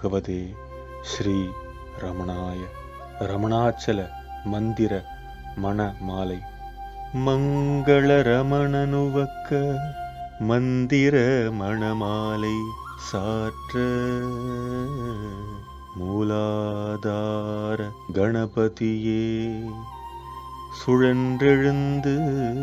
பகவதே ஸ்ரீ ரமணாய ரமணாச்சல மந்திர மண மாலை மங்கள ரமணனுவக்க மந்திர மணமாலை சாற்ற மூலாதார கணபதியே சுழன்றெழுந்து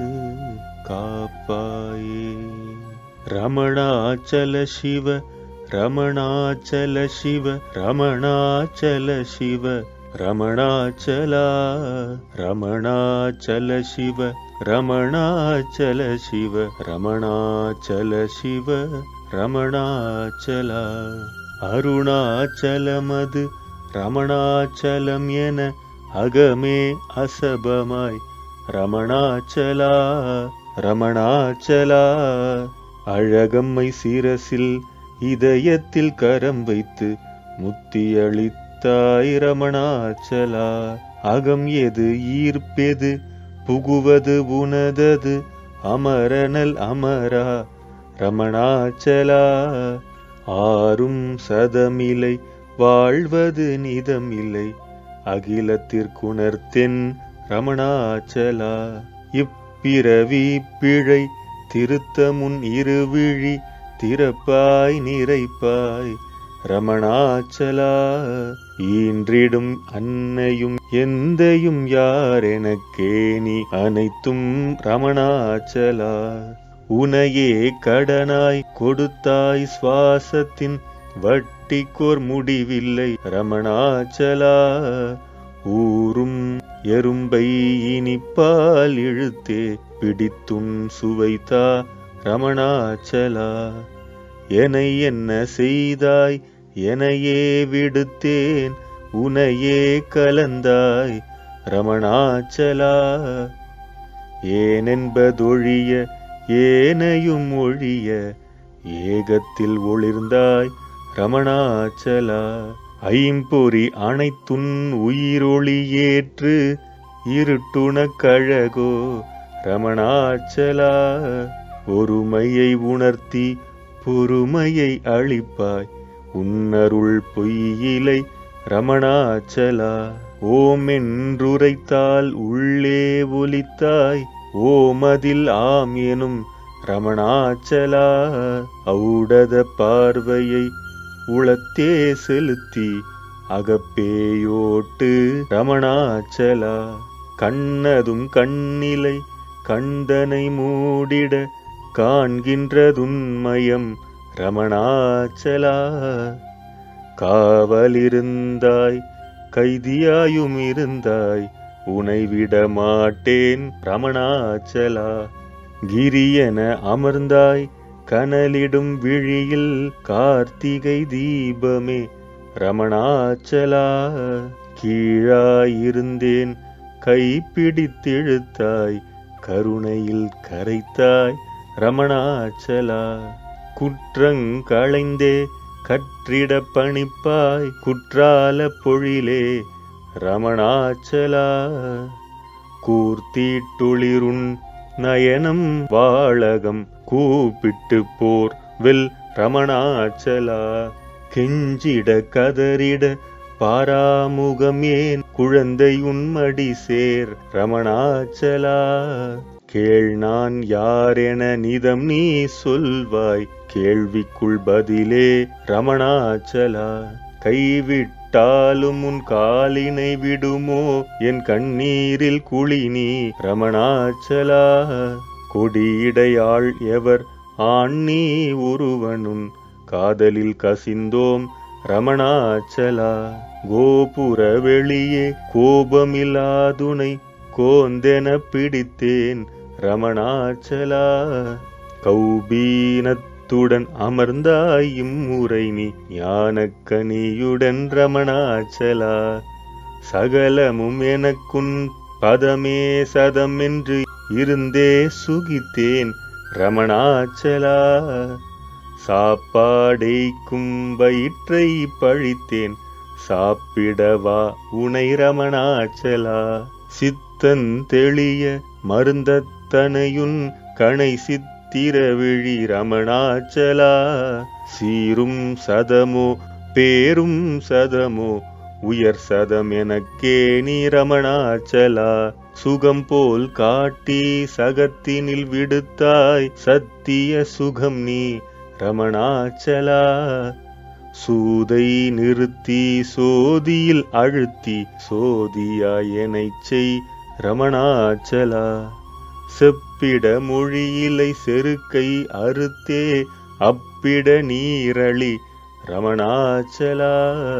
காப்பாயே ரமணாச்சல சிவ ரமணாச்சல சிவ ரமணாச்சல சிவ ரமணாச்சலா ரமணாச்சல சிவ ரமணாச்சல சிவ ரமணாச்சல சிவ ரமணாச்சலா அருணாச்சலமது ரமணாச்சலம் என அகமே அசபமாய் ரமணாச்சலா ரமணாச்சலா அழகம்மை சிரசில் இதயத்தில் கரம் வைத்து முத்தியளித்தாய் ரமணாச்சலா அகம் எது ஈர்ப்பெது புகுவது உனதது அமரனல் அமரா ரமணாச்சலா ஆறும் சதமில்லை வாழ்வது நிதமில்லை அகிலத்திற்குணர்த்தென் ரமணாச்சலா இப்பிறவி பிழை திருத்த முன் இருவிழி திறப்பாய் நிறைப்பாய் ரமணாச்சலா ஈன்றிடும் அன்னையும் எந்தையும் யார் எனக்கே நீ அனைத்தும் ரமணாச்சலா உனையே கடனாய் கொடுத்தாய் சுவாசத்தின் வட்டிக்கோர் முடிவில்லை ரமணாச்சலா ஊரும் எறும்பை இனிப்பால் இழுத்தே பிடித்துன் சுவைத்தா ரமணாச்சலா என்னை என்ன செய்தாய் எனையே விடுத்தேன் உனையே கலந்தாய் ரமணாச்சலா ஏனென்பதொழிய ஏனையும் ஒழிய ஏகத்தில் ஒளிர்ந்தாய் ரமணாச்சலா ஐம்பொறி அனைத்துன் உயிரொளி ஏற்று இருட்டுணக் கழகோ ரமணாச்சலா ஒருமையை உணர்த்தி பொறுமையை அளிப்பாய் உன்னருள் பொய்யிலை ரமணாச்சலா ஓம் என்றுரைத்தால் உள்ளே ஒலித்தாய் ஓமதில் ஆம் எனும் ரமணாச்சலா ஔடத பார்வையை உளத்தே செலுத்தி அகப்பேயோட்டு ரமணாச்சலா கண்ணதும் கண்ணிலை கண்டனை மூடிட காண்கின்றதுன்மயம் ரமணாச்சலா காவலிருந்தாய் கைதியாயும் இருந்தாய் உனை விட மாட்டேன் ரமணாச்சலா கிரியென அமர்ந்தாய் கனலிடும் விழியில் கார்த்திகை தீபமே ரமணாச்சலா கீழாயிருந்தேன் கைப்பிடித்திழுத்தாய் கருணையில் கரைத்தாய் ரமணாச்சலா குற்றங்களைந்தே கற்றிட பணிப்பாய் குற்றால பொழிலே ரமணாச்சலா கூர்த்தீட்டுளிருண் நயனம் வாழகம் கூப்பிட்டு போர் வெல் ரமணாச்சலா கெஞ்சிட கதறிட பாராமுகம் ஏன் குழந்தை உன்மடி சேர் ரமணாச்சலா கேள் நான் யாரென நிதம் நீ சொல்வாய் கேள்விக்குள் பதிலே ரமணாச்சலா கைவிட்டாலும் உன் காலினை விடுமோ என் கண்ணீரில் குழி நீ ரமணாச்சலா கொடியிடையாள் எவர் ஆண்ணி ஒருவனுன் காதலில் கசிந்தோம் ரமணாச்சலா கோபுர வெளியே கோபமில்லாதுனை கோந்தென பிடித்தேன் ரமணாச்சலா கௌபீனத்துடன் அமர்ந்தாய் இம்முறை நீ ஞானக்கனியுடன் ரமணாச்சலா சகலமும் எனக்குன் பதமே சதம் என்று இருந்தே சுகித்தேன் ரமணாச்சலா சாப்பாடைக்கும் வயிற்றை பழித்தேன் சாப்பிடவா உனை ரமணாச்சலா சித்தன் தெளிய மருந்தத்தனையுன் கணை சித்திர விழி ரமணாச்சலா சீரும் சதமோ பேரும் சதமோ உயர் சதம் எனக்கே நீ ரமணாச்சலா சுகம் போல் காட்டி சகத்தினில் விடுத்தாய் சத்திய சுகம் நீ ரமணாச்சலா சூதை நிறுத்தி சோதியில் அழுத்தி சோதியாய் எனச் செய் ரமணாச்சலா செப்பிட மொழியிலை செருக்கை அறுத்தே அப்பிட நீரளி ரமணாச்சலா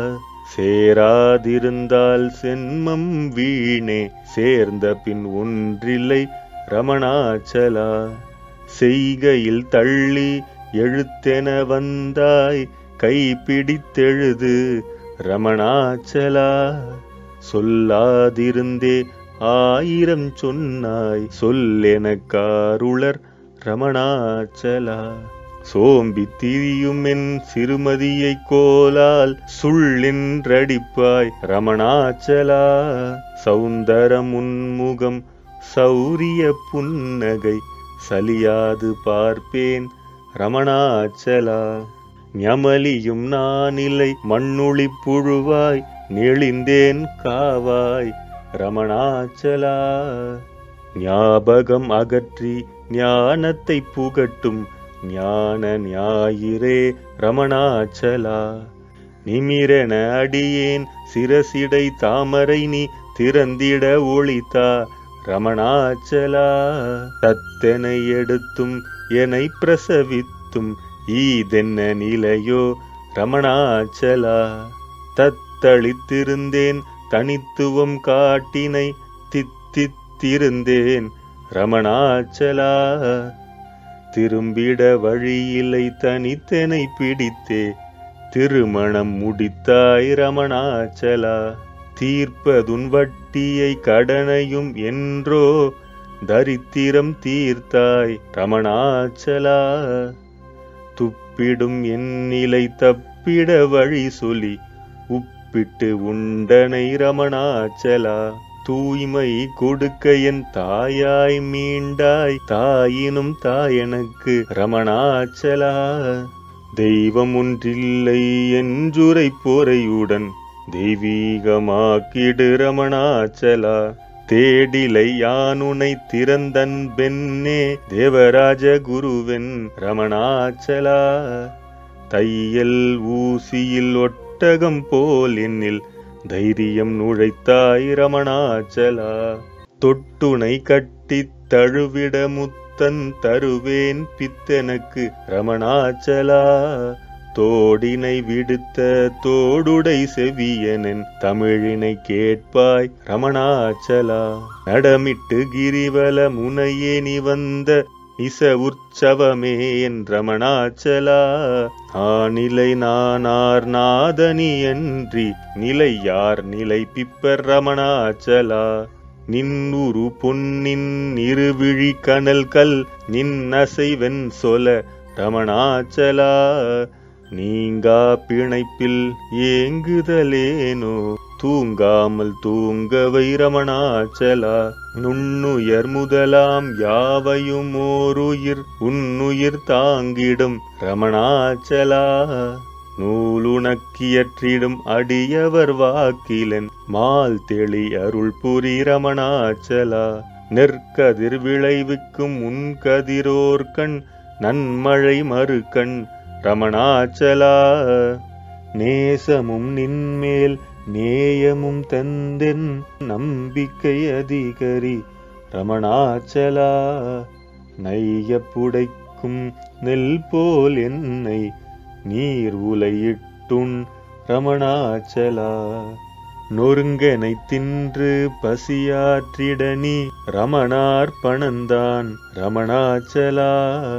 சேராதிருந்தால் சென்மம் வீணே சேர்ந்த பின் ஒன்றில்லை ரமணாச்சலா செய்கையில் தள்ளி எழுத்தென வந்தாய் கைப்பிடித்தெழுது ரமணாச்சலா சொல்லாதிருந்தே ஆயிரம் சொன்னாய் சொல்லெனக்காருளர் ரமணாச்சலா சோம்பி திரியும் என் சிறுமதியை கோலால் சுள்ளென்றடிப்பாய் ரமணாச்சலா சௌந்தரம் உன்முகம் சௌரிய புன்னகை சலியாது பார்ப்பேன் ரமணாச்சலா ஞமலியும் நானிலை மண்ணுளி புழுவாய் நெளிந்தேன் காவாய் ரமணாச்சலா ஞாபகம் அகற்றி ஞானத்தை புகட்டும் ஞான ஞாயிறே ரமணாச்சலா நிமிரென அடியேன் சிரசிடை தாமரை நீ திறந்திட ஒளித்தா ரமணாச்சலா தத்தெனை எடுத்தும் என்னை பிரசவித்தும் ஈதென்ன நிலையோ ரமணாச்சலா தத்தளித்திருந்தேன் தனித்துவம் காட்டினை தித்தித்திருந்தேன் ரமணாச்சலா திரும்பிட வழியில்லை தனித்தனை பிடித்தே திருமணம் முடித்தாய் ரமணாச்சலா தீர்ப்பதுன் வட்டியை கடனையும் என்றோ தரித்திரம் தீர்த்தாய் ரமணாச்சலா துப்பிடும் என் நிலை தப்பிட வழி சொல்லி உப்பிட்டு உண்டனை ரமணாச்சலா தூய்மை கொடுக்க என் தாயாய் மீண்டாய் தாயினும் தாயனக்கு ரமணாச்சலா தெய்வம் ஒன்றில்லை என்றுரை போரையுடன் தெய்வீகமாக்கிடு ரமணாச்சலா தேடிலை யானுனை திறந்தன் பெண்ணே தேவராஜ குருவென் ரமணாச்சலா தையல் ஊசியில் ஒட்டகம் போல் என்னில் தைரியம் நுழைத்தாய் ரமணாச்சலா தொட்டுனை கட்டித் தழுவிட முத்தன் தருவேன் பித்தனுக்கு ரமணாச்சலா தோடினை விடுத்த தோடுடை செவியனன் தமிழினை கேட்பாய் ரமணாச்சலா நடமிட்டு கிரிவல முனையே நீ வந்த இச உற்சவமே என் ரமணாச்சலா ஆநிலை நானார் நாதனி அன்றி நிலை யார் நிலை பிப்பர் ரமணாச்சலா நின்னுரு பொன்னின் இருவிழி கனல் கல் நின் அசைவென் சொல ரமணாச்சலா நீங்கா பிணைப்பில் ஏங்குதலேனோ தூங்காமல் தூங்கவை ரமணாச்சலா நுண்ணுயர் முதலாம் யாவையும் ஓருயிர் உன்னுயிர் தாங்கிடும் ரமணாச்சலா நூலுணக்கியற்றிடும் அடியவர் வாக்கிலன் மால் தெளி அருள் புரி ரமணாச்சலா நெற்கதிர் விளைவிக்கும் உன்கதிரோர்கண் நன்மழை மறுகண் ரமணாச்சலா நேசமும் நின்மேல் நேயமும் தந்தென் நம்பிக்கை அதிகரி ரமணாச்சலா நைய புடைக்கும் நெல் போல் என்னை நீர் உலையிட்டுண் ரமணாச்சலா நொறுங்கனை தின்று பசியாற்றிட நீ ரமணார் பணந்தான் ரமணாச்சலா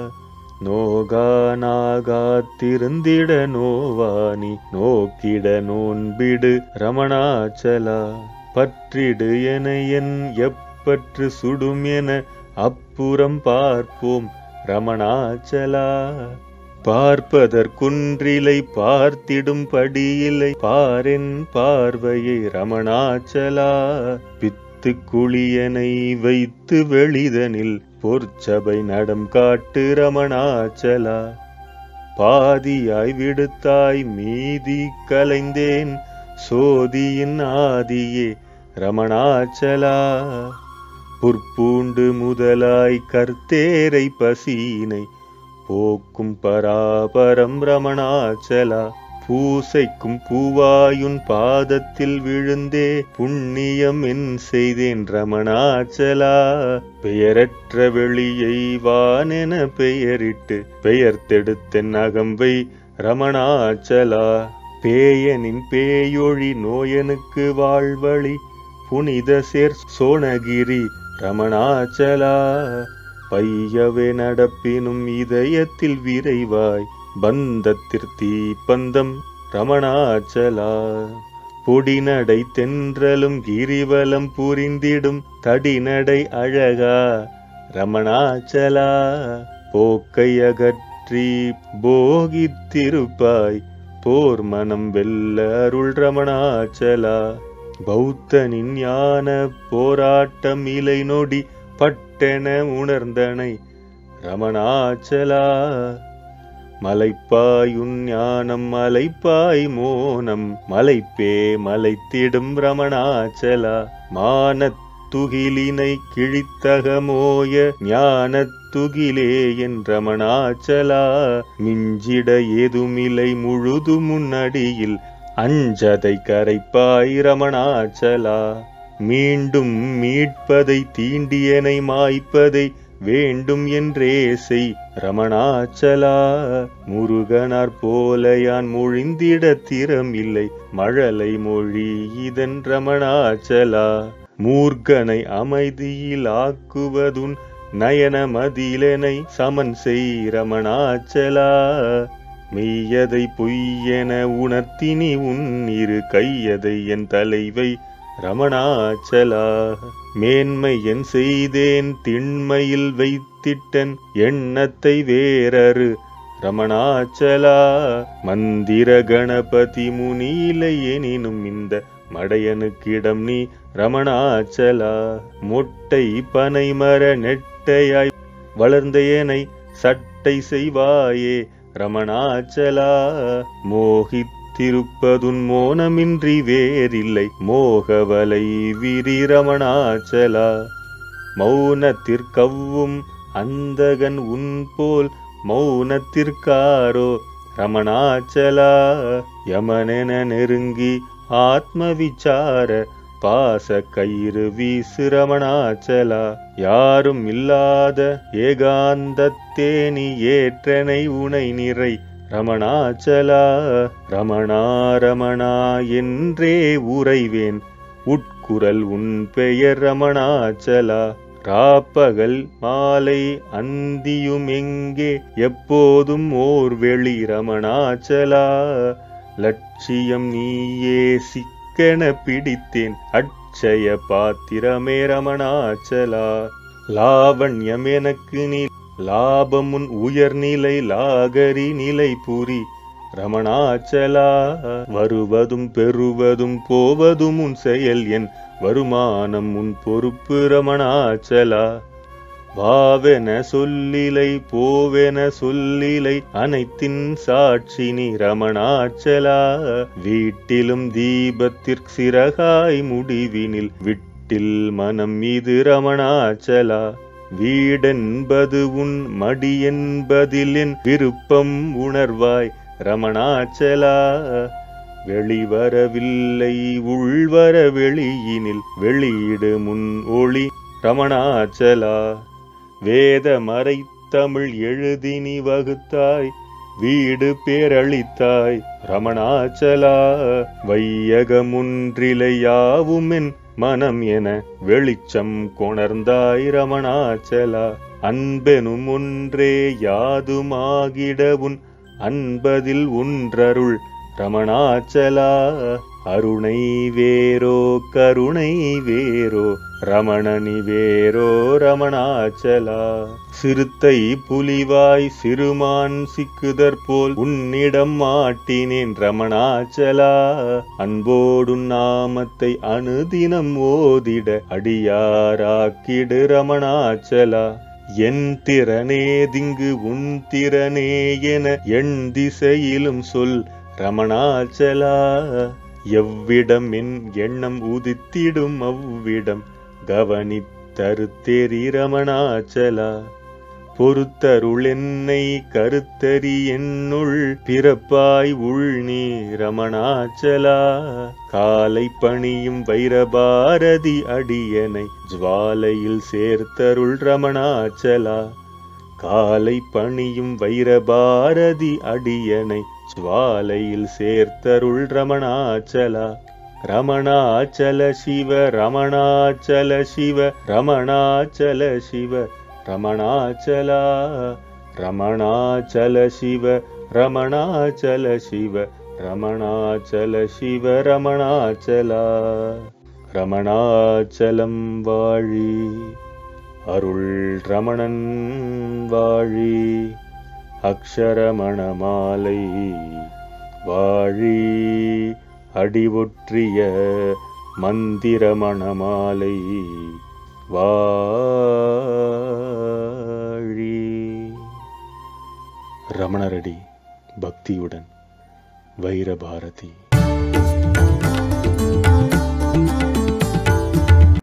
நோகா நாகாத்திருந்திட நோவானி நோக்கிட நோன்பிடு ரமணாச்சலா பற்றிடு என என் எப்பற்று சுடும் என அப்புறம் பார்ப்போம் ரமணாச்சலா பார்ப்பதற்குன்றிலை பார்த்திடும் படியிலை பாரென் பார்வையை ரமணாச்சலா பித்து குளியனை வைத்து வெளிதனில் பொற்சபை நடம் காட்டு ரமணாச்சலா பாதியாய் விடுத்தாய் மீதி கலைந்தேன் சோதியின் ஆதியே ரமணாச்சலா புற்பூண்டு முதலாய் கர்த்தேரை பசீனை போக்கும் பராபரம் ரமணாச்சலா பூசைக்கும் பூவாயுன் பாதத்தில் விழுந்தே புண்ணியம் என் செய்தேன் ரமணாச்சலா பெயரற்ற வெளியை வானென பெயரிட்டு பெயர்த்தெடுத்தென் அகம்பை ரமணாச்சலா பேயனின் பேயொழி நோயனுக்கு வாழ்வழி புனித சேர் சோனகிரி ரமணாச்சலா பையவே நடப்பினும் இதயத்தில் விரைவாய் பந்தத்திற் தீப்பந்தம் ரமணாச்சலா பொடிநடை தென்றலும் கிரிவலம் புரிந்திடும் தடிநடை அழகா ரமணாச்சலா போக்கை அகற்றி போகித்திருப்பாய் போர் மனம் வெல்ல அருள் ரமணாச்சலா பௌத்தனின் ஞான போராட்டம் இலை நொடி பட்டென உணர்ந்தனை ரமணாச்சலா மலைப்பாய் உஞ்ஞானம் மலைப்பாய் மோனம் மலைப்பே மலைத்திடும் ரமணாச்சலா மானத் துகிலினை கிழித்தகமோய ஞானத் துகிலே என் ரமணாச்சலா மிஞ்சிட ஏதுமில்லை முழுது முன்னடியில் அஞ்சதை கரைப்பாய் ரமணாச்சலா மீண்டும் மீட்பதை தீண்டியனை மாய்ப்பதை வேண்டும் என்றே செய் ரமணாச்சலா முருகனார் போல யான் மொழிந்திட திறமில்லை மழலை மொழி இதன் ரமணாச்சலா மூர்க்கனை அமைதியில் ஆக்குவதுன் நயன மதிலனை சமன் செய் ரமணாச்சலா மெய்யதை பொய்யென உணர்த்தினி உன் இரு கையதை என் தலைவை ரமணாச்சலா மேன்மை என் செய்தேன் திண்மையில் வைத்திட்டன் எண்ணத்தை வேறறு ரமணாச்சலா மந்திர கணபதி முனியிலை எனினும் இந்த மடையனுக்கிடம் நீ ரமணாச்சலா மொட்டை பனை மர நெட்டையாய் வளர்ந்த ஏனை சட்டை செய்வாயே ரமணாச்சலா மோகித்திருப்பதுன் மோனமின்றி வேறில்லை மோகவலை விரி ரமணாச்சலா மௌனத்திற்கவ்வும் அந்தகன் உன் போல் மௌனத்திற்காரோ ரமணாச்சலா யமனென நெருங்கி ஆத்ம விசார பாச கயிறு வீசு ரமணாச்சலா யாரும் இல்லாத ஏகாந்தத்தேனி ஏற்றனை உனை நிறை ரமணாச்சலா ரமணா ரமணா என்றே உறைவேன் உட்குரல் உன் பெயர் ரமணாச்சலா ராப்பகல் மாலை அந்தியும் எங்கே எப்போதும் ஓர் வெளி ரமணாச்சலா லட்சியம் நீயே சிக்கென பிடித்தேன் அட்சய பாத்திரமே ரமணாச்சலா லாவண்யம் எனக்கு நீ லாபம் உன் உயர்நிலை லாகரி நிலை புரி ரமணாச்சலா வருவதும் பெறுவதும் போவதும் உன் செயல் என் வருமானம் உன் பொறுப்பு ரமணாச்சலா வாவென சொல்லிலை போவென சொல்லிலை அனைத்தின் சாட்சி நீ ரமணாச்சலா வீட்டிலும் தீபத்திற்கு சிறகாய் முடிவினில் விட்டில் மனம் மீது ரமணாச்சலா வீடென்பது உன் மடி என்பதில் என் விருப்பம் உணர்வாய் ரமணாச்சலா வெளிவரவில்லை உள்வர வெளியினில் வெளியிடு முன் ஒளி ரமணாச்சலா வேத மறை தமிழ் எழுதி நீ வகுத்தாய் வீடு பேரளித்தாய் ரமணாச்சலா வையகமுன்றிலை யாவும் என் மனம் என வெளிச்சம் கொணர்ந்தாய் ரமணாச்சலா அன்பெனும் ஒன்றே யாதுமாகிட உன் அன்பதில் ஒன்றருள் ரமணாச்சலா அருணை வேரோ கருணை வேரோ ரமணனி வேரோ ரமணாச்சலா சிறுத்தை புலிவாய் சிறுமான் சிக்குதற் போல் உன்னிடம் மாட்டினேன் ரமணாச்சலா அன்போடு நாமத்தை அனுதினம் ஓதிட அடியாராக்கிடு ரமணாச்சலா என் திறனே திங்கு உன் திறனே என எண் திசையிலும் சொல் ரமணாச்சலா எவ்விடம் என் எண்ணம் உதித்திடும் அவ்விடம் கவனித்தருத்தெறி ரமணாச்சலா பொறுத்தருள் என்னை கருத்தறி என்னுள் பிறப்பாய் உள்நீ ரமணாச்சலா காலை பணியும் வைரபாரதி அடியனை ஜுவாலையில் சேர்த்தருள் ரமணாச்சலா காலை பணியும் வைரபாரதி அடியனை ஜுவாலையில் சேர்த்தருள் ரமணாச்சலா ரமணாச்சல சிவ ரமணாச்சல சிவ ரமணாச்சல சிவ ரமணாச்சலா ரமணாச்சல சிவ ரமணாச்சல சிவ ரமணாச்சல சிவ ரமணாச்சலா ரமணாச்சலம் வாழி அருள் ரமணன் வாழி அக்ஷரமணமாலை வாழி அடிவொற்றிய மந்திரமணமாலை வாழி ரமணரடி பக்தியுடன் வைரபாரதி